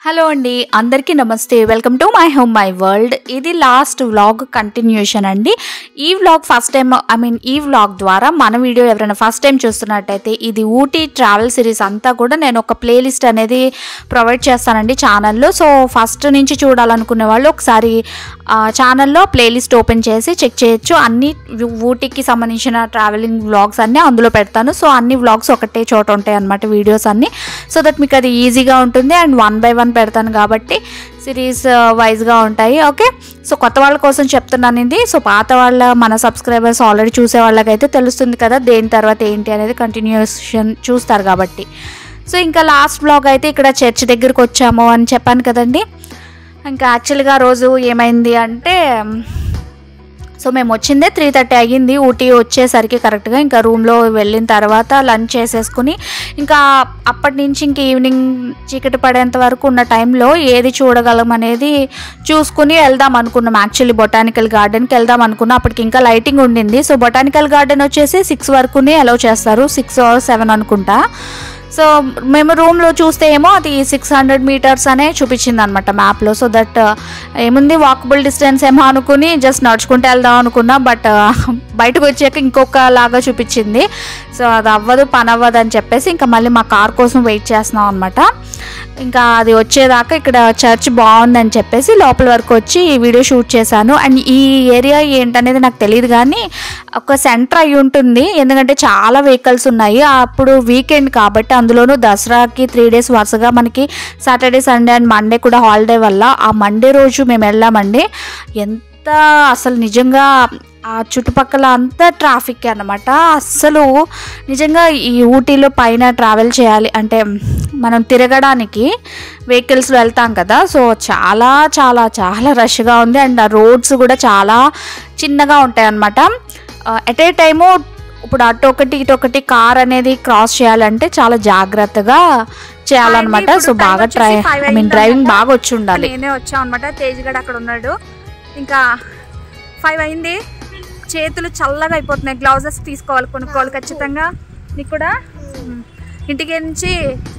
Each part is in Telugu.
హలో అండి అందరికీ నమస్తే welcome to my home my world ఇది లాస్ట్ వ్లాగ్ కంటిన్యూషన్ అండి ఈ vlog first time I mean ఈ వ్లాగ్ ద్వారా మన వీడియో ఎవరైనా ఫస్ట్ టైం చూస్తున్నట్టయితే ఇది ఊటీ ట్రావెల్ సిరీస్ అంతా కూడా నేను ఒక ప్లేలిస్ట్ అనేది ప్రొవైడ్ చేస్తానండి ఛానల్లో సో ఫస్ట్ నుంచి చూడాలనుకునే వాళ్ళు ఒకసారి ఛానల్లో ప్లేలిస్ట్ ఓపెన్ చేసి చెక్ చేయొచ్చు అన్ని ఊటీకి సంబంధించిన ట్రావెలింగ్ వ్లాగ్స్ అన్నీ అందులో పెడతాను సో అన్ని వ్లాగ్స్ ఒకటే చోట ఉంటాయి అన్నమాట వీడియోస్ అన్నీ సో దట్ మీకు అది ఈజీగా ఉంటుంది అండ్ వన్ బై వన్ పెడతాను కాబట్టి సిరీస్ వైజ్గా ఉంటాయి ఓకే సో కొత్త వాళ్ళ కోసం చెప్తున్నాను ఇది సో పాత వాళ్ళ మన సబ్స్క్రైబర్స్ ఆల్రెడీ చూసే వాళ్ళకైతే తెలుస్తుంది కదా దేని తర్వాత ఏంటి అనేది కంటిన్యూషన్ చూస్తారు కాబట్టి సో ఇంకా లాస్ట్ బ్లాగ్ అయితే ఇక్కడ చర్చ్ దగ్గరికి వచ్చాము అని చెప్పాను కదండి ఇంకా యాక్చువల్గా ఆ రోజు ఏమైంది అంటే సో మేము వచ్చిందే త్రీ థర్టీ అయ్యింది ఊటీ వచ్చేసరికి కరెక్ట్గా ఇంకా రూమ్లో వెళ్ళిన తర్వాత లంచ్ చేసేసుకుని ఇంకా అప్పటి నుంచి ఇంక ఈవినింగ్ చీకటి పడేంత వరకు ఉన్న టైంలో ఏది చూడగలం అనేది చూసుకుని వెళ్దాం అనుకున్నాం యాక్చువల్లీ బొటానికల్ గార్డెన్కి వెళ్దాం అనుకున్నాం అప్పటికి ఇంకా లైటింగ్ ఉండింది సో బొటానికల్ గార్డెన్ వచ్చేసి సిక్స్ వరకునే అలౌ చేస్తారు సిక్స్ ఆర్ సెవెన్ అనుకుంటా సో మేము రూమ్లో చూస్తే ఏమో అది సిక్స్ హండ్రెడ్ మీటర్స్ అనే చూపించింది అనమాట మ్యాప్లో సో దట్ ఏముంది వాకబుల్ డిస్టెన్స్ ఏమో అనుకుని జస్ట్ నడుచుకుంటూ వెళ్దాం అనుకున్నా బట్ బయటకు వచ్చాక ఇంకొక లాగా చూపించింది సో అది అవ్వదు పని అవ్వదు అని చెప్పేసి ఇంకా మళ్ళీ మా కార్ కోసం వెయిట్ చేస్తున్నాం అనమాట ఇంకా అది వచ్చేదాకా ఇక్కడ చర్చ్ బాగుందని చెప్పేసి లోపల వరకు వచ్చి ఈ వీడియో షూట్ చేశాను అండ్ ఈ ఏరియా ఏంటనేది నాకు తెలియదు కానీ ఒక సెంటర్ అయి ఉంటుంది ఎందుకంటే చాలా వెహికల్స్ ఉన్నాయి అప్పుడు వీకెండ్ కాబట్టి అందులోనూ దసరాకి త్రీ డేస్ వరుసగా మనకి సాటర్డే సండే అండ్ మండే కూడా హాలిడే వల్ల ఆ మండే రోజు మేము వెళ్ళామండి ఎంత అసలు నిజంగా ఆ చుట్టుపక్కల అంతా ట్రాఫిక్ అనమాట అస్సలు నిజంగా ఈ ఊటీలో పైన ట్రావెల్ చేయాలి అంటే మనం తిరగడానికి వెహికల్స్ వెళ్తాం కదా సో చాలా చాలా చాలా రష్గా ఉంది అండ్ ఆ రోడ్స్ కూడా చాలా చిన్నగా ఉంటాయి అన్నమాట ఎట్ ఏ టైము ఇప్పుడు అటు ఒకటి ఇటు ఒకటి కార్ అనేది క్రాస్ చేయాలంటే చాలా జాగ్రత్తగా చేయాలన్నమాట ఇప్పుడు సో time బాగా వచ్చేసి ట్రై five ఐ మీన్ అయిందన్నమాట. డ్రైవింగ్ బాగా వచ్చి ఉండాలి నేనే వచ్చాం అనమాట తేజ్ గడ్ అక్కడ ఉన్నాడు ఇంకా ఫైవ్ అయింది చేతులు చల్లగా అయిపోతున్నాయి గ్లౌజెస్ తీసుకోవాలి కొనుక్కోవాలి ఖచ్చితంగా నీకు కూడా ఉమ్, ఇంటికి నుంచి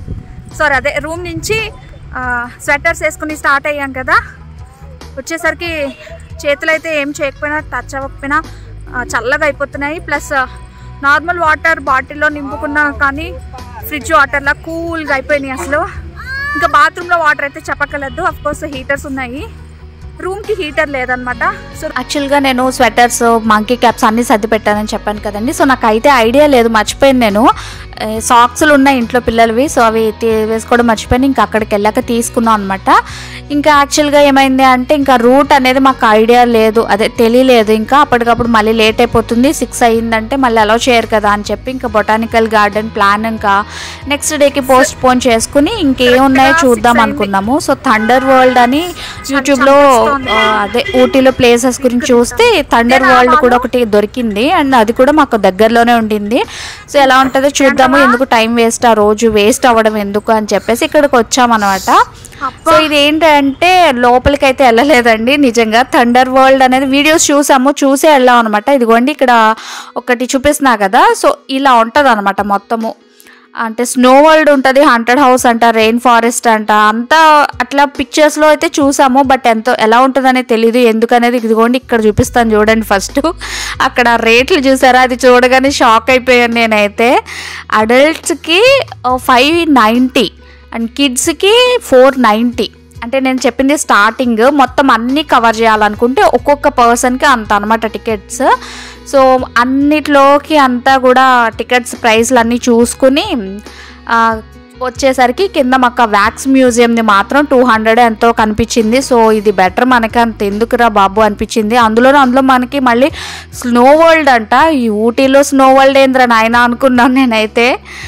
సారీ అదే రూమ్ నుంచి స్వెటర్స్ వేసుకుని స్టార్ట్ అయ్యాం కదా వచ్చేసరికి చేతులు అయితే ఏం చేయకపోయినా టచ్ అవ్వకపోయినా ఆ, చల్లగా అయిపోతున్నాయి ప్లస్ నార్మల్ వాటర్ బాటిల్లో నింపుకున్నా కానీ ఫ్రిడ్జ్ వాటర్లా కూల్గా అయిపోయినాయి అసలు ఇంకా బాత్రూంలో వాటర్ అయితే చెప్పక్కర్లేదు అఫ్ కోర్స్ హీటర్స్ ఉన్నాయి రూమ్కి హీటర్ లేదనమాట సో యాక్చువల్గా నేను స్వెటర్స్ మంకీ క్యాప్స్ అన్నీ సర్ది పెట్టానని చెప్పాను కదండి సో నాకు అయితే ఐడియా లేదు మర్చిపోయాను నేను సాక్స్లు ఉన్నాయి ఇంట్లో పిల్లలవి సో అవి తీ- వేసుకోవడం మర్చిపోయాను ఇంకా అక్కడికి వెళ్ళాక తీసుకున్నాం అనమాట ఇంకా యాక్చువల్గా ఏమైంది అంటే ఇంకా రూట్ అనేది మాకు ఐడియా లేదు అదే తెలియలేదు ఇంకా అప్పటికప్పుడు మళ్ళీ లేట్ అయిపోతుంది సిక్స్ అయ్యిందంటే మళ్ళీ అలౌ చేయరు కదా అని చెప్పి ఇంకా బొటానికల్ గార్డెన్ ప్లాన్ ఇంకా నెక్స్ట్ డేకి పోస్ట్ పోన్ చేసుకుని ఇంకేమున్నాయో Correct గా చూద్దాం six అయింది. అనుకున్నాము సో థండర్ వరల్డ్ అని యూట్యూబ్లో చంపేస్తోంది. ఆ, అదే ఊటీలో ప్లేసెస్ గురించి చూస్తే థండర్ వరల్డ్ కూడా ఒకటి దొరికింది అండ్ అది కూడా మాకు దగ్గరలోనే ఉండింది సో ఎలా ఉంటుందో చూద్దాము ఎందుకు టైం వేస్ట్ ఆ రోజు వేస్ట్ అవ్వడం ఎందుకు అని చెప్పేసి ఇక్కడికి వచ్చామన్నమాట సో ఇది ఏంటంటే లోపలికి అయితే వెళ్ళలేదండి నిజంగా థండర్ వరల్డ్ అనేది వీడియోస్ చూసాము చూసే వెళ్ళాం అనమాట ఇదిగోండి ఇక్కడ ఒకటి చూపిస్తున్నా కదా సో ఇలా ఉంటుంది అనమాట మొత్తము అంటే స్నో వరల్డ్ ఉంటుంది హంటెడ్ హౌస్ అంట రెయిన్ ఫారెస్ట్ అంట అంతా అట్లా పిక్చర్స్లో అయితే చూసాము బట్ ఎంతో ఎలా ఉంటుందనే తెలియదు ఎందుకనేది ఇదిగోండి ఇక్కడ చూపిస్తాను చూడండి ఫస్ట్ అక్కడ రేట్లు చూసారా అది చూడగానే షాక్ అయిపోయాను నేనైతే అడల్ట్స్కి ఫైవ్ నైంటీ అండ్ కిడ్స్కి ఫోర్ నైంటీ అంటే నేను చెప్పింది స్టార్టింగ్ మొత్తం అన్నీ కవర్ చేయాలనుకుంటే ఒక్కొక్క పర్సన్కి అంత అనమాట టికెట్స్ సో అన్నిట్లోకి అంతా కూడా టికెట్స్ ప్రైస్లు అన్నీ చూసుకుని ఆ, వచ్చేసరికి కింద మాకు వ్యాక్స్ మ్యూజియంది మాత్రం టూ హండ్రెడ్ ఎంతో కనిపించింది సో ఇది బెటర్ మనకి అంత ఎందుకురా బాబు అనిపించింది అందులోనూ అందులో మనకి మళ్ళీ స్నో వరల్డ్ అంట ఈ ఊటీలో స్నో వరల్డ్ ఏంద్రా నాయన అనుకున్నాను నేనైతే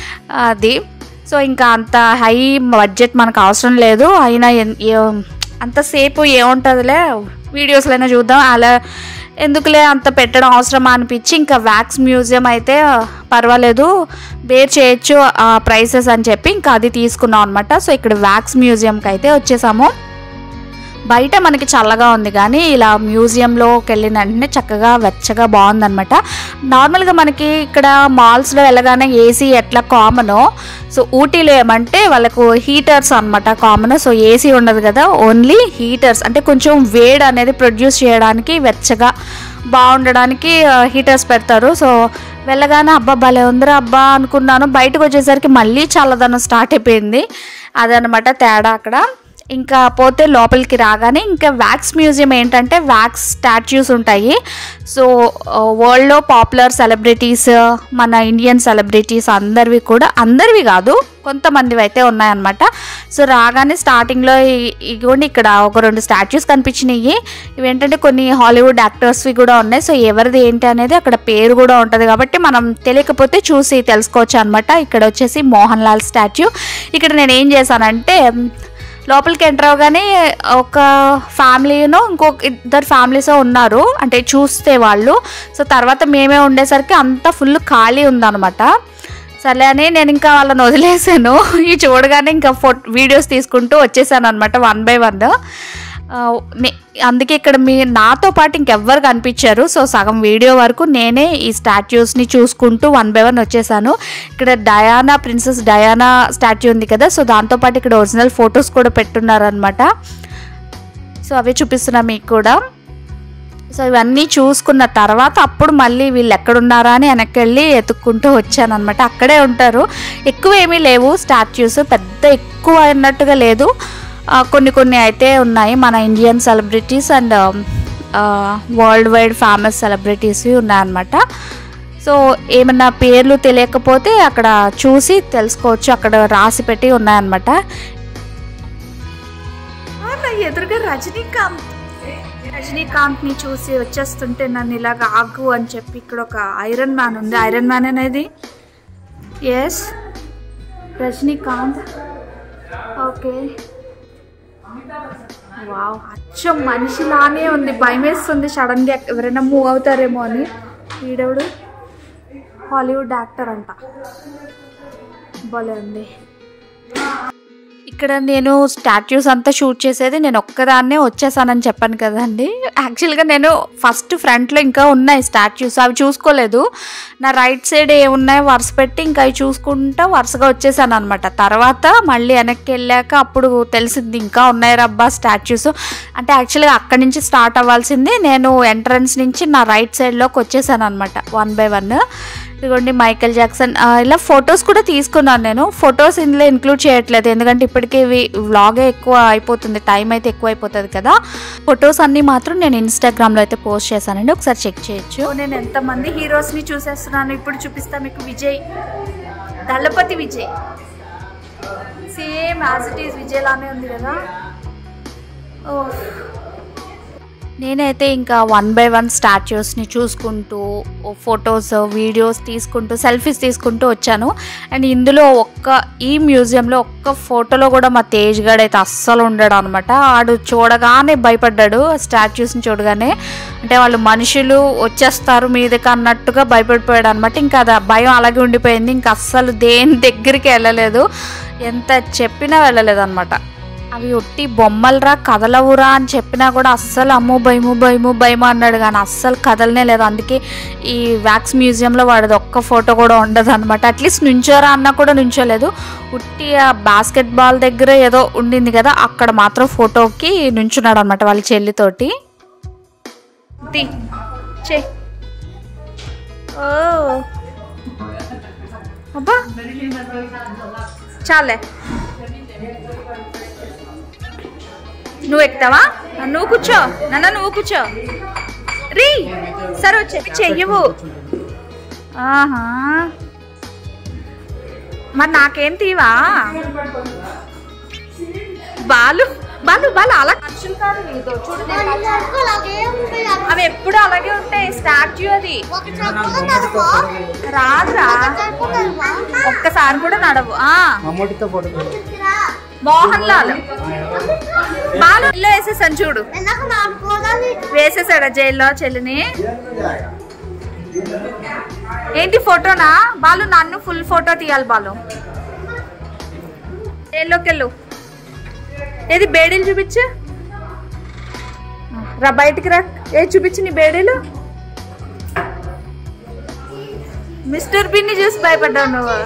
అది సో ఇంకా అంత హై బడ్జెట్ మనకు అవసరం లేదు అయినా ఎన్- ఏ- అంతసేపు ఏముంటుందిలే వీడియోస్లైనా చూద్దాం అలా ఎందుకులే అంత పెట్టడం అవసరమా అనిపించి ఇంకా వ్యాక్స్ మ్యూజియం అయితే పర్వాలేదు బేర్ చేయొచ్చు ఆ ప్రైసెస్ అని చెప్పి ఇంకా అది తీసుకున్నాం అనమాట సో ఇక్కడ వ్యాక్స్ మ్యూజియంకి అయితే వచ్చేసాము బయట మనకి చల్లగా ఉంది కానీ ఇలా మ్యూజియంలోకి వెళ్ళిన వెంటనే చక్కగా వెచ్చగా బాగుందన్నమాట నార్మల్గా మనకి ఇక్కడ మాల్స్లో వెళ్ళగానే ఏసీ ఎట్లా కామనో సో ఊటీలో ఏమంటే వాళ్ళకు హీటర్స్ అనమాట కామన్ సో ఏసీ ఉండదు కదా ఓన్లీ హీటర్స్ అంటే కొంచెం వేడి అనేది ప్రొడ్యూస్ చేయడానికి వెచ్చగా బాగుండడానికి హీటర్స్ పెడతారు సో వెళ్ళగానే అబ్బా భలే ఉందిరా అబ్బా అనుకున్నాను బయటకు వచ్చేసరికి మళ్ళీ చల్లదనం స్టార్ట్ అయిపోయింది అదనమాట తేడా అక్కడ ఇంకా పోతే లోపలికి రాగానే ఇంకా వ్యాక్స్ మ్యూజియం ఏంటంటే వ్యాక్స్ స్టాచ్యూస్ ఉంటాయి సో వరల్డ్లో పాపులర్ సెలబ్రిటీస్ మన ఇండియన్ సెలబ్రిటీస్ అందరివి కూడా అందరివి కాదు కొంతమందివి అయితే ఉన్నాయన్నమాట సో రాగానే స్టార్టింగ్లో ఇగోండి ఇక్కడ ఒక రెండు స్టాచ్యూస్ కనిపించినాయి ఇవేంటంటే కొన్ని హాలీవుడ్ యాక్టర్స్వి కూడా ఉన్నాయి సో ఎవరిది ఏంటి అనేది అక్కడ పేరు కూడా ఉంటుంది కాబట్టి మనం తెలియకపోతే చూసి తెలుసుకోవచ్చు అనమాట ఇక్కడ వచ్చేసి మోహన్ లాల్ స్టాచ్యూ ఇక్కడ నేను ఏం చేశానంటే లోపలికి ఎంటర్ అవగానే ఒక ఫ్యామిలీను ఇంకొక ఇద్దరు ఫ్యామిలీస్ ఉన్నారు అంటే చూస్తే వాళ్ళు సో తర్వాత మేమే ఉండేసరికి అంతా ఫుల్ ఖాళీ ఉందన్నమాట సరే అని నేను ఇంకా వాళ్ళని వదిలేసాను ఇవి చూడగానే ఇంకా ఫో వీడియోస్ తీసుకుంటూ వచ్చేసాను అనమాట వన్ బై వన్ అందుకే ఇక్కడ మీ నాతో పాటు ఇంకెవ్వరు కనిపించారు సో సగం వీడియో వరకు నేనే ఈ స్టాచ్యూస్ని చూసుకుంటూ వన్ బై వన్ వచ్చేసాను ఇక్కడ డయానా ప్రిన్సెస్ డయానా స్టాచ్యూ ఉంది కదా సో దాంతోపాటు ఇక్కడ ఒరిజినల్ ఫొటోస్ కూడా పెట్టున్నారనమాట సో అవే చూపిస్తున్నా మీకు కూడా సో ఇవన్నీ చూసుకున్న తర్వాత అప్పుడు మళ్ళీ వీళ్ళు ఎక్కడున్నారా అని వెనక్కి వెళ్ళి ఎత్తుక్కుంటూ వచ్చాను అనమాట అక్కడే ఉంటారు ఎక్కువ ఏమీ లేవు స్టాచ్యూస్ పెద్ద ఎక్కువ అన్నట్టుగా లేదు ఆ, కొన్ని కొన్ని అయితే ఉన్నాయి మన Indian celebrities and world wide famous celebrities ఉన్నాయన్నమాట సో ఏమన్నా పేర్లు తెలియకపోతే అక్కడ చూసి తెలుసుకోవచ్చు అక్కడ రాసి పెట్టి ఉన్నాయన్నమాట ఆ, నా ఎదురుగా రజనీకాంత్ రజనీకాంత్ ని చూసి వచ్చేస్తుంటే నన్ను ఇలాగ ఆగు అని చెప్పి ఇక్కడ ఒక ఐరన్ మ్యాన్ ఉంది ఐరన్ మ్యాన్ అనేది ఎస్ రజనీకాంత్ ఓకే వావ్ అచ్చం మనిషిలానే ఉంది భయం వేస్తుంది సడన్ గా ఎవరైనా మూవ్ అవుతారేమో అని ఈడవుడు హాలీవుడ్ యాక్టర్ అంట భలే ఉంది ఇక్కడ నేను స్టాట్యూస్ అంతా షూట్ చేసేది నేను ఒక్కదాన్నే వచ్చేసానని చెప్పాను కదండి యాక్చువల్గా నేను ఫస్ట్ ఫ్రంట్లో ఇంకా ఉన్నాయి స్టాట్యూస్ అవి చూసుకోలేదు నా రైట్ సైడ్ ఏ ఉన్నాయి వరుస పెట్టి ఇంకా అవి చూసుకుంటా వరుసగా వచ్చేసాను అనమాట తర్వాత మళ్ళీ వెనక్కి వెళ్ళాక అప్పుడు తెలిసింది ఇంకా ఉన్నాయి రబ్బా స్టాట్యూస్ అంటే యాక్చువల్గా అక్కడి నుంచి స్టార్ట్ అవ్వాల్సింది నేను ఎంట్రన్స్ నుంచి నా రైట్ సైడ్లోకి వచ్చేసాను అనమాట వన్ బై వన్ ఇదిగోండి మైకేల్ జాక్సన్ ఆ, ఇలా ఫొటోస్ కూడా తీసుకున్నాను నేను ఫొటోస్ ఇందులో ఇంక్లూడ్ చేయట్లేదు ఎందుకంటే ఇప్పటికే ఇవి వ్లాగే ఎక్కువ అయిపోతుంది టైం అయితే ఎక్కువ అయిపోతుంది కదా ఫొటోస్ అన్నీ మాత్రం నేను ఇన్స్టాగ్రామ్లో అయితే పోస్ట్ చేశానండి ఒకసారి చెక్ చేయొచ్చు సో నేను ఎంతమంది హీరోస్ ని చూసేస్తున్నాను ఇప్పుడు చూపిస్తా మీకు Vijay Thalapathy Vijay same as it is Vijay లానే ఉంది కదా ఓ నేనైతే ఇంకా వన్ బై వన్ స్టాచ్యూస్ని చూసుకుంటూ ఫొటోస్ వీడియోస్ తీసుకుంటూ సెల్ఫీస్ తీసుకుంటూ వచ్చాను అండ్ ఇందులో ఒక్క ఈ మ్యూజియంలో ఒక్క ఫోటోలో కూడా మా తేజ్ గడ్ అయితే అస్సలు ఉండడు అనమాట ఆడు చూడగానే భయపడ్డాడు స్టాచ్యూస్ని చూడగానే అంటే వాళ్ళు మనుషులు వచ్చేస్తారు మీదకి అన్నట్టుగా భయపడిపోయాడు అనమాట ఇంకా అది ఆ భయం అలాగే ఉండిపోయింది ఇంకా అస్సలు దేని దగ్గరికి వెళ్ళలేదు ఎంత చెప్పినా వెళ్ళలేదు అనమాట అవి ఒట్టి బొమ్మలరా కదలవురా అని చెప్పినా కూడా అస్సలు అమ్మో భయము భయము భయము అన్నాడు కానీ అస్సలు కదలనే లేదు అందుకే ఈ వ్యాక్స్ మ్యూజియంలో వాడిది ఒక్క ఫోటో కూడా ఉండదు అనమాట అట్లీస్ట్ నుంచోరా అన్నా కూడా నుంచోలేదు ఉట్టి ఆ బాస్కెట్ బాల్ దగ్గర ఏదో ఉండింది కదా అక్కడ మాత్రం ఫోటోకి నుంచున్నాడు అనమాట వాళ్ళ చెల్లితోటి ది చే ఓ అబ్బా చాలే నువ్వు ఎక్కుతావా నువ్వు కూర్చో నాన్న నువ్వు కూర్చో రీ సరే వచ్చే చెయ్యవు ఆహా మరి నాకేం తీవా బాలు బాలు బాలు అలా మనుషులు కాదు నీతో చూడు నేను అవి ఎప్పుడు అలాగే ఉంటాయి స్టాచ్యూ అది రాదురా ఒక్కసారి కూడా నడవు ఆ మమ్మటితో ఫోటో మోహన్ లాల్ బాలు ఇల్లు వేసేసాను చూడు వేసేసాడా జైల్లో చెల్లిని ఏంటి ఫోటోనా బాలు నన్ను ఫుల్ ఫోటో తీయాలి బాలు జైల్లోకి వెళ్ళు ఏది బేడీలు చూపించు రా బయటికి రా ఏ చూపించు నీ బేడీలు మిస్టర్ బిన్ని చూసి భయపడ్డావు నువ్వు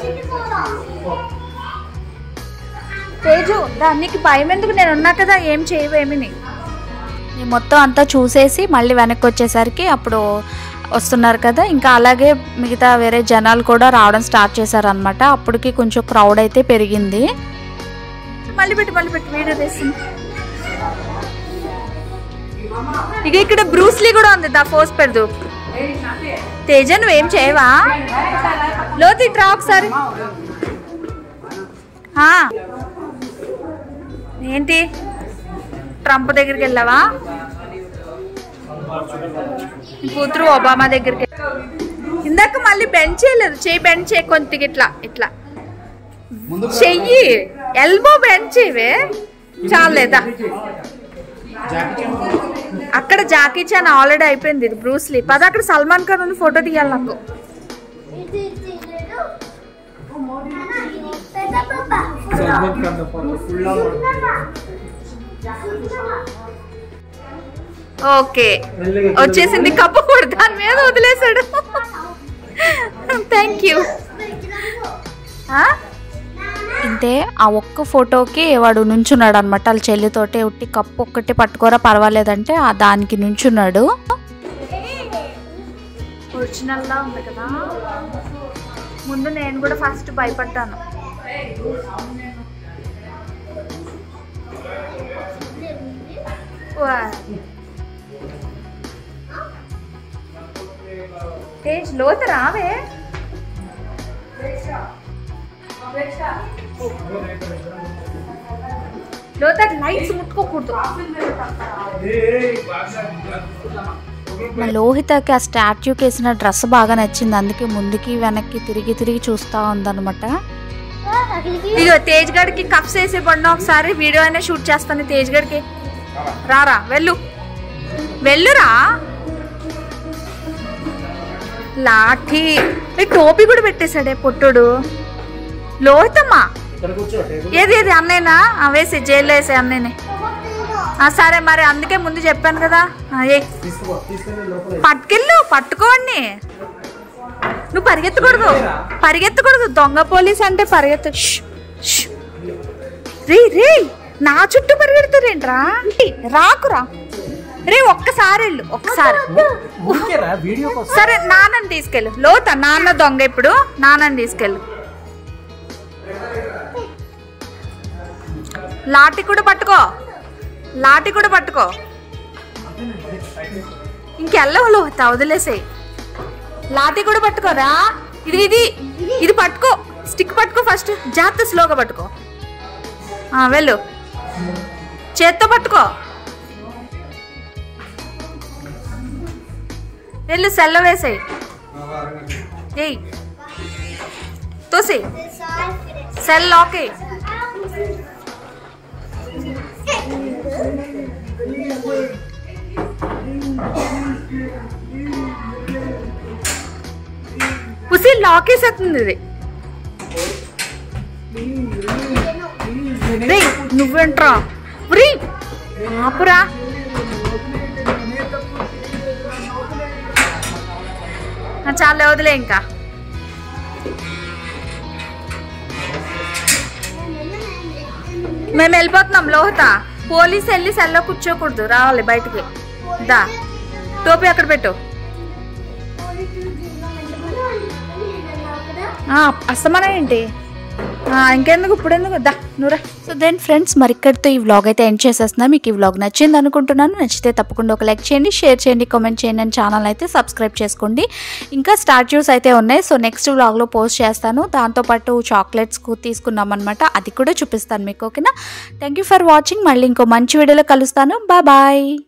తేజు దా నీకు భయం ఎందుకు నేను ఉన్నా కదా ఏం చేయవేమిని నేను మొత్తం అంతా చూసేసి మళ్ళీ వెనక్కి వచ్చేసరికి అప్పుడు వస్తున్నారు కదా ఇంకా అలాగే మిగతా వేరే జనాలు కూడా రావడం స్టార్ట్ చేశారనమాట అప్పటికి కొంచెం క్రౌడ్ అయితే పెరిగింది మళ్ళీ పెట్టి మళ్ళీ పెట్టి వీడియో తీస్తుంది ఇక ఇక్కడ బ్రూస్లీ కూడా ఉంది దా ఫోర్స్ పెడదు తేజ నువ్వేం చేయవా లోతు ఇట్రా ఒకసారి ఆ. ఏంటి ట్రంప్ దగ్గరికి వెళ్ళావా నీ కూతురు ఒబామా దగ్గరికి ఇందాక మళ్ళీ బెండ్ చేయలేదు చేయి బెండ్ చేయ కొంత ఇట్లా ఇట్లా చెయ్యి ఎల్బో బెండ్ చేయవే చాలేదా అక్కడ జాకీ చాన్ ఆల్రెడీ అయిపోయింది ఇది బ్రూస్లీ పద అక్కడ సల్మాన్ ఖాన్ ఉంది ఫోటో తీయాలి నాకు ఓకే వచ్చేసింది కప్పు కూడా దాని మీద వదిలేశాడు థ్యాంక్ యూ ఇంతే ఆ ఒక్క ఫోటోకి వాడు నుంచున్నాడు అనమాట వాళ్ళ చెల్లితోటే ఉట్టి కప్పు ఒక్కటి పట్టుకోరా పర్వాలేదంటే ఆ దానికి నుంచున్నాడు ఒరిజినల్ లా ఉంది కదా ముందు నేను కూడా ఫస్ట్ భయపడ్డాను వా. తేజ్ లోత రావే లోత లైట్స్ ముట్టుకోకూడదు మా లోహితకి ఆ స్టాచ్యూకి వేసిన డ్రెస్ బాగా నచ్చింది అందుకే ముందుకి వెనక్కి తిరిగి తిరిగి చూస్తూ ఉందన్నమాట ఇదిగో తేజ్ గడికి కప్స్ వేసే బండి ఒకసారి వీడియో అయినా షూట్ చేస్తాను తేజ్ గడికి రారా వెళ్ళు వెళ్ళురా లాఠీ ఈ టోపీ కూడా పెట్టేశాడే పొట్టుడు లోహితమ్మా ఏది ఏది అన్నయ్యనా ఆ, వేసి జైల్లో వేసే అన్నయ్యని ఆ, సరే మరి అందుకే ముందు చెప్పాను కదా ఆ, ఏ పట్టుకెళ్ళు పట్టుకోండి నువ్వు పరిగెత్తకూడదు పరిగెత్తకూడదు దొంగ పోలీస్ అంటే పరిగెత్తు ష్, ష్. రే రే నా చుట్టూ పరిగెడతారేంట్రా రాకురా రే ఒక్కసారి వెళ్ళు ఒక్కసారి ఊరికేరా వీడియో కోసం సరే నాన్నని తీసుకెళ్ళు లోత నాన్న దొంగ ఇప్పుడు నాన్నని తీసుకెళ్ళు లాటి కూడా పట్టుకో లాటి కూడా పట్టుకో ఇంకెళ్ళవు లోత వదిలేసేయి లాటి కూడా పట్టుకోరా ఇది ఇది ఇది పట్టుకో స్టిక్ పట్టుకో ఫస్ట్ జాగ్రత్త స్లోగా పట్టుకో ఆ, వెళ్ళు చేత్తో పట్టుకో వెళ్ళు సెల్ల వేసేయి ఏయ్ తోసి సెల్ లాకే ఉసి లాకేసేస్తుంది ఇది రే నువ్వేంట్రా ఉరి ఆపురా ఆ, చాలే వదిలే ఇంకా మేము వెళ్ళిపోతున్నాం లోహత పోలీస్ వెళ్ళి సెల్లో కూర్చోకూడదు రావాలి బయటికి దా టోపీ అక్కడ పెట్టు ఆ, అస్తమానం ఏంటి ఆ, ఇంకెందుకు ఇప్పుడు ఎందుకు దా నువ్వురా సో దెన్ ఫ్రెండ్స్ మరి ఇక్కడితో ఈ వ్లాగ్ అయితే ఎండ్ చేసేస్తున్నా మీకు ఈ వ్లాగ్ నచ్చింది అనుకుంటున్నాను నచ్చితే తప్పకుండా ఒక లైక్ చేయండి షేర్ చేయండి కామెంట్ చేయండి అని ఛానల్ అయితే సబ్స్క్రైబ్ చేసుకోండి ఇంకా స్టాచ్యూస్ అయితే ఉన్నాయి సో నెక్స్ట్ వ్లాగ్లో పోస్ట్ చేస్తాను దాంతోపాటు చాక్లెట్స్ తీసుకున్నాం అనమాట అది కూడా చూపిస్తాను మీకు ఓకేనా థ్యాంక్ యూ ఫర్ వాచింగ్ మళ్ళీ ఇంకో మంచి వీడియోలో కలుస్తాను బాయ్ బాయ్